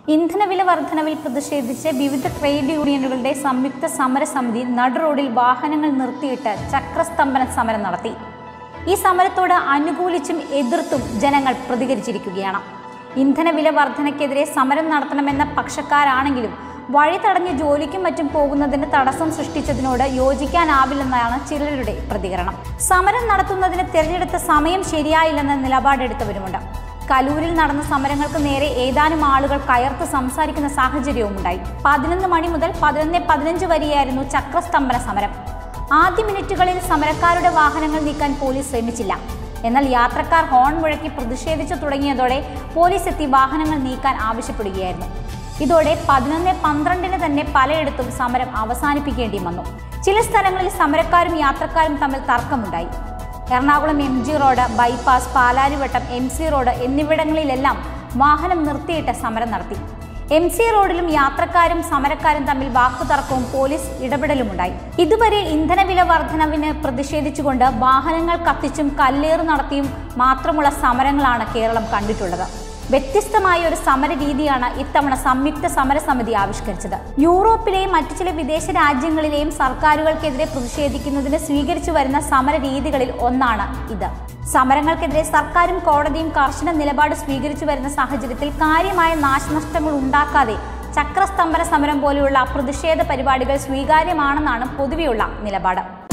ഇന്ധനവില വർധനവിൽ പ്രതിഷേധിച്ച് വിവിധ ട്രേഡ് യൂണിയനുകളുടെ സംയുക്ത സമരസമിതി നട റോഡിൽ വാഹനങ്ങൾ നിർത്തിയിട്ട് ചക്രസ്തംഭന സമരം നടത്തി ഈ സമരത്തോട് അനുകൂലിച്ചും എതിർത്തും ജനങ്ങൾ പ്രതികരിച്ചിരിക്കുകയാണ് ഇന്ധനവില വർധനയ്ക്കെതിരെ സമരം നടത്തണമെന്ന പക്ഷക്കാരാണെങ്കിലും വഴി തടഞ്ഞ് ജോലിക്കും മറ്റും പോകുന്നതിന് തടസ്സം സൃഷ്ടിച്ചതിനോട് യോജിക്കാനാവില്ലെന്നാണ് ചിലരുടെ പ്രതികരണം സമരം നടത്തുന്നതിന് തിരഞ്ഞെടുത്ത സമയം ശരിയായില്ലെന്ന നിലപാടെടുത്തവരുമുണ്ട് കലൂരിൽ നടന്ന സമരങ്ങൾക്ക് നേരെ ഏതാനും ആളുകൾ കയർത്ത് സംസാരിക്കുന്ന സാഹചര്യവും ഉണ്ടായി പതിനൊന്ന് മണി മുതൽ പതിനൊന്ന് പതിനഞ്ച് വരെയായിരുന്നു ചക്രസ്തംഭന സമരം ആദ്യ മിനിറ്റുകളിൽ സമരക്കാരുടെ വാഹനങ്ങൾ നീക്കാൻ പോലീസ് ശ്രമിച്ചില്ല എന്നാൽ യാത്രക്കാർ ഹോൺ മുഴക്കി പ്രതിഷേധിച്ചു തുടങ്ങിയതോടെ പോലീസ് എത്തി വാഹനങ്ങൾ നീക്കാൻ ആവശ്യപ്പെടുകയായിരുന്നു ഇതോടെ പതിനൊന്ന് പന്ത്രണ്ടിന് തന്നെ പലയിടത്തും സമരം അവസാനിപ്പിക്കേണ്ടി വന്നു ചില സ്ഥലങ്ങളിൽ സമരക്കാരും യാത്രക്കാരും തമ്മിൽ തർക്കമുണ്ടായി Ernakulam M G road bypass Palarivattam M C road എന്നിവിടങ്ങളിലെല്ലാം വാഹനം നിർത്തിയിട്ട് സമരം നടത്തി എം സി റോഡിലും യാത്രക്കാരും സമരക്കാരും തമ്മിൽ വാക്കുതർക്കവും പോലീസ് ഇടപെടലുമുണ്ടായി ഇതുവരെ ഇന്ധനവില വർധനവിന് പ്രതിഷേധിച്ചുകൊണ്ട് വാഹനങ്ങൾ കത്തിച്ചും കല്ലേറ് നടത്തിയും മാത്രമുള്ള സമരങ്ങളാണ് കേരളം കണ്ടിട്ടുള്ളത് വ്യത്യസ്തമായ ഒരു സമര രീതിയാണ് ഇത്തവണ സംയുക്ത സമരസമിതി ആവിഷ്കരിച്ചത് യൂറോപ്പിലെയും മറ്റു ചില വിദേശ രാജ്യങ്ങളിലെയും സർക്കാരുകൾക്കെതിരെ പ്രതിഷേധിക്കുന്നതിന് സ്വീകരിച്ചു വരുന്ന സമര രീതികളിൽ ഒന്നാണ് ഇത് സമരങ്ങൾക്കെതിരെ സർക്കാരും കോടതിയും കർശന നിലപാട് സ്വീകരിച്ചു വരുന്ന സാഹചര്യത്തിൽ കാര്യമായ നാശനഷ്ടങ്ങൾ ഉണ്ടാക്കാതെ ചക്രസ്തംഭന സമരം പോലെയുള്ള പ്രതിഷേധ പരിപാടികൾ സ്വീകാര്യമാണെന്നാണ് പൊതുവെയുള്ള നിലപാട്